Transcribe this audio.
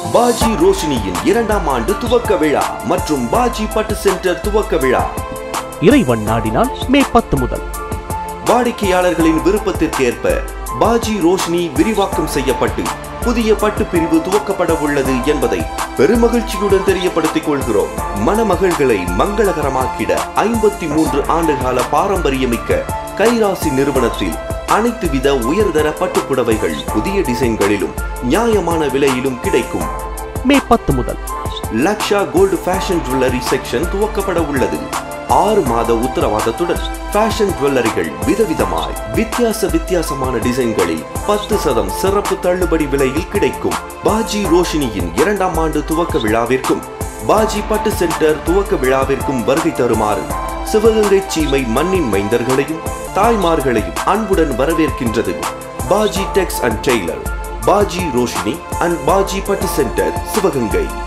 பாஜி ரோஷினியின் இரண்டாம் ஆண்டு துவக்க விழா மற்றும் பாஜி பட்டு சென்டர் துவக்க விழா இறைவன் நாடினால் மே பத்து முதல் வாடிக்கையாளர்களின் விருப்பத்திற்கேற்ப பாஜி ரோஷினி விரிவாக்கம் செய்யப்பட்டு புதிய பட்டு பிரிவு துவக்கப்பட உள்ளது என்பதை பெருமகிழ்ச்சியுடன் தெரியப்படுத்திக் கொள்கிறோம் மணமகள்களை மங்களகரமாக்கிட ஐம்பத்தி மூன்று ஆண்டுகால பாரம்பரியமிக்க கைராசி நிறுவனத்தில் அனைத்து வித உயர்தர பட்டுப் புடவைகள் புதிய டிசைன்களிலும் நியாயமான விலையிலும் கிடைக்கும் மே பத்து முதல் Laksha gold fashion jewellery section துவக்கப்பட உள்ளது ஆறு மாத உத்தரவாதத்துடன் ஃபேஷன் ஜுவல்லரிகள் விதவிதமாய் வித்தியாச வித்தியாசமான டிசைன்களில் பத்து சதம் சிறப்பு தள்ளுபடி விலையில் கிடைக்கும் பாஜி ரோஷினியின் இரண்டாம் ஆண்டு துவக்க விழாவிற்கும் பாஜி பட்டு சென்டர் துவக்க விழாவிற்கும் வருகை தருமாறு சிவகங்கை சீமை மண்ணின் மைந்தர்களையும் தாய்மார்களையும் அன்புடன் வரவேற்கின்றது Baji tex and tailor Baji Roshini and Baji Pattu centre Sivaganga